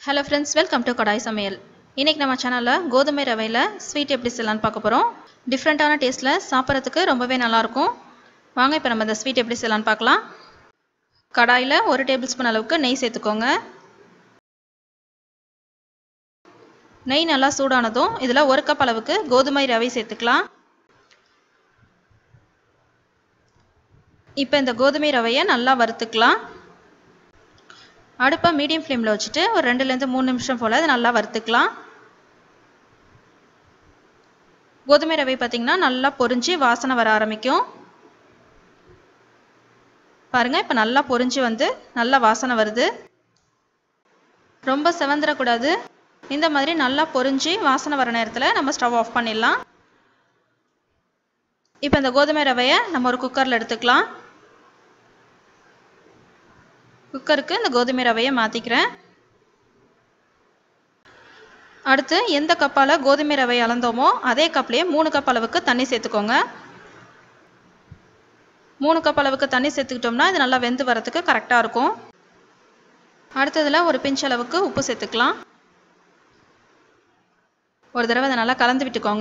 hello friends welcome to Kadai Samayal இன்றைக்கி நம்ம சேனலில் கோதுமை ரவையில் ஸ்வீட் எப்படி செய்யலான்னு பார்க்க போகிறோம் டிஃப்ரெண்ட்டான டேஸ்ட்டில் சாப்பிட்றதுக்கு ரொம்பவே நல்லாயிருக்கும் வாங்க இப்போ நம்ம இந்த ஸ்வீட் எப்படி செய்யலான்னு பார்க்கலாம் கடாயில் ஒரு டேபிள் ஸ்பூன் அளவுக்கு நெய் சேர்த்துக்கோங்க நெய் நல்லா சூடானதும் இதில் ஒரு கப் அளவுக்கு கோதுமை ரவை சேர்த்துக்கலாம் இப்போ இந்த கோதுமை ரவையை நல்லா வறுத்துக்கலாம் அடுப்பை மீடியம் ஃப்ளேமில் வச்சுட்டு ஒரு ரெண்டுலேருந்து மூணு நிமிஷம் போல் அதை நல்லா வறுத்துக்கலாம் கோதுமை ரவை பார்த்திங்கன்னா நல்லா பொரிஞ்சு வாசனை வர ஆரம்பிக்கும் பாருங்கள் இப்போ நல்லா பொரிஞ்சு வந்து நல்லா வாசனை வருது ரொம்ப செவந்துடக்கூடாது இந்த மாதிரி நல்லா பொரிஞ்சு வாசனை வர நேரத்தில் நம்ம ஸ்டவ் ஆஃப் பண்ணிடலாம் இப்போ இந்த கோதுமை ரவையை நம்ம ஒரு குக்கரில் எடுத்துக்கலாம் குக்கருக்கு இந்த கோதுமை ரவையை மாற்றிக்கிறேன் அடுத்து எந்த கப்பால் கோதுமை ரவை அளந்தோமோ அதே கப்லேயே மூணு கப் அளவுக்கு தண்ணி சேர்த்துக்கோங்க மூணு கப் அளவுக்கு தண்ணி சேர்த்துக்கிட்டோம்னா இது நல்லா வெந்து வரத்துக்கு கரெக்டாக இருக்கும் அடுத்ததில் ஒரு பிஞ்ச் அளவுக்கு உப்பு சேர்த்துக்கலாம் ஒரு தடவை அதை நல்லா கலந்து விட்டுக்கோங்க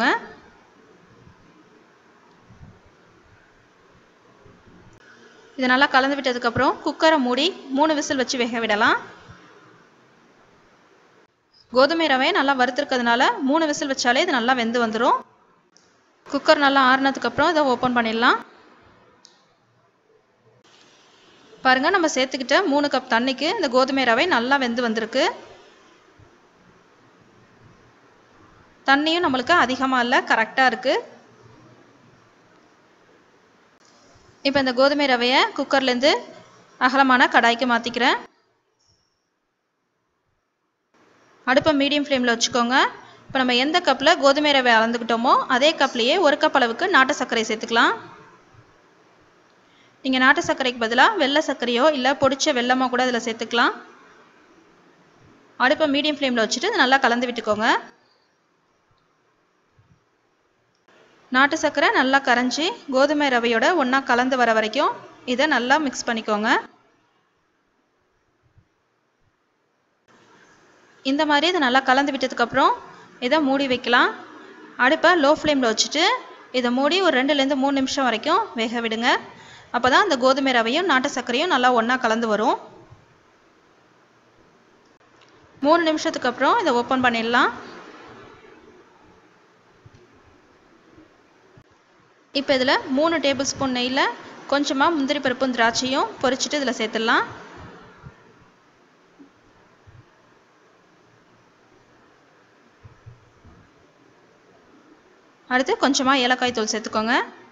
இதை நல்லா கலந்து விட்டதுக்கப்புறம் குக்கரை மூடி மூணு விசில் வச்சு வேக விடலாம் கோதுமை ரவையை நல்லா வறுத்துருக்கிறதுனால மூணு விசில் வச்சாலே இது நல்லா வெந்து வந்துடும் குக்கர் நல்லா ஆறுனதுக்கப்புறம் இதை ஓப்பன் பண்ணிடலாம் பாருங்கள் நம்ம சேர்த்துக்கிட்ட மூணு கப் தண்ணிக்கு இந்த கோதுமை ரவை நல்லா வெந்து வந்திருக்கு தண்ணியும் நம்மளுக்கு அதிகமாக இல்லை கரெக்டாக இருக்குது இப்போ இந்த கோதுமை ரவையை குக்கர்லேருந்து அகலமான கடாய்க்கு மாற்றிக்கிறேன் அடுப்பை மீடியம் ஃப்ளேமில் வச்சுக்கோங்க இப்போ நம்ம எந்த கப்பில் கோதுமை ரவை அளந்துக்கிட்டோமோ அதே கப்லேயே ஒரு கப் அளவுக்கு நாட்டு சர்க்கரை சேர்த்துக்கலாம் நீங்கள் நாட்டு சர்க்கரைக்கு பதிலாக வெள்ளை சர்க்கரையோ இல்லை பொடிச்ச வெள்ளமோ கூட இதில் சேர்த்துக்கலாம் அடுப்பை மீடியம் ஃப்ளேமில் வச்சுட்டு நல்லா கலந்து விட்டுக்கோங்க நாட்டு சர்க்கரை நல்லா கரைஞ்சி கோதுமை ரவையோட ஒன்றா கலந்து வர வரைக்கும் இதை நல்லா மிக்ஸ் பண்ணிக்கோங்க இந்த மாதிரி இதை நல்லா கலந்து விட்டதுக்கப்புறம் இதை மூடி வைக்கலாம் அடுப்பை லோ ஃப்ளேமில் வச்சுட்டு இதை மூடி ஒரு ரெண்டுலேருந்து மூணு நிமிஷம் வரைக்கும் வேக விடுங்க அப்போ தான் அந்த கோதுமை ரவையும் நாட்டு சர்க்கரையும் நல்லா ஒன்றா கலந்து வரும் மூணு நிமிஷத்துக்கு அப்புறம் இதை ஓப்பன் பண்ணிடலாம் இப்போ இதில் மூணு டேபிள் ஸ்பூன் நெய்யில் கொஞ்சமாக முந்திரி பருப்பும் திராட்சையும் பொரிச்சிட்டு இதில் சேர்த்துடலாம் அடுத்து கொஞ்சமாக ஏலக்காய் தூள் சேர்த்துக்கோங்க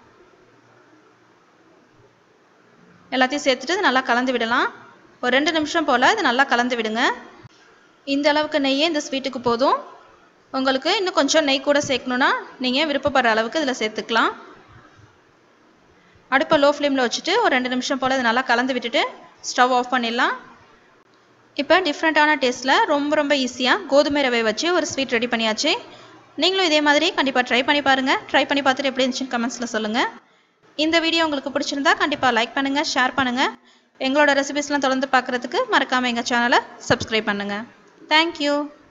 எல்லாத்தையும் சேர்த்துட்டு நல்லா கலந்து விடலாம் ஒரு ரெண்டு நிமிஷம் போல் இது நல்லா கலந்து விடுங்க இந்த அளவுக்கு நெய்யே இந்த ஸ்வீட்டுக்கு போதும் உங்களுக்கு இன்னும் கொஞ்சம் நெய் கூட சேர்க்கணுன்னா நீங்கள் விருப்பப்படுற அளவுக்கு இதில் சேர்த்துக்கலாம் அடுப்பை லோ ஃப்ளேமில் வச்சுட்டு ஒரு ரெண்டு நிமிஷம் போல் இது நல்லா கலந்து விட்டுட்டு ஸ்டவ் ஆஃப் பண்ணிடலாம் இப்போ டிஃப்ரெண்ட்டான டேஸ்ட்டில் ரொம்ப ரொம்ப ஈஸியாக கோதுமை ரவை வச்சு ஒரு ஸ்வீட் ரெடி பண்ணியாச்சு நீங்களும் இதே மாதிரி கண்டிப்பாக ட்ரை பண்ணி பாருங்கள் ட்ரை பண்ணி பார்த்துட்டு எப்படி இருந்துச்சுன்னு கமெண்ட்ஸில் சொல்லுங்கள் இந்த வீடியோ உங்களுக்கு பிடிச்சிருந்தா கண்டிப்பாக லைக் பண்ணுங்கள் ஷேர் பண்ணுங்கள் எங்களோட ரெசிபிஸ்லாம் தொடர்ந்து பார்க்குறதுக்கு மறக்காமல் எங்கள் சேனலை சப்ஸ்கிரைப் பண்ணுங்கள் தேங்க்யூ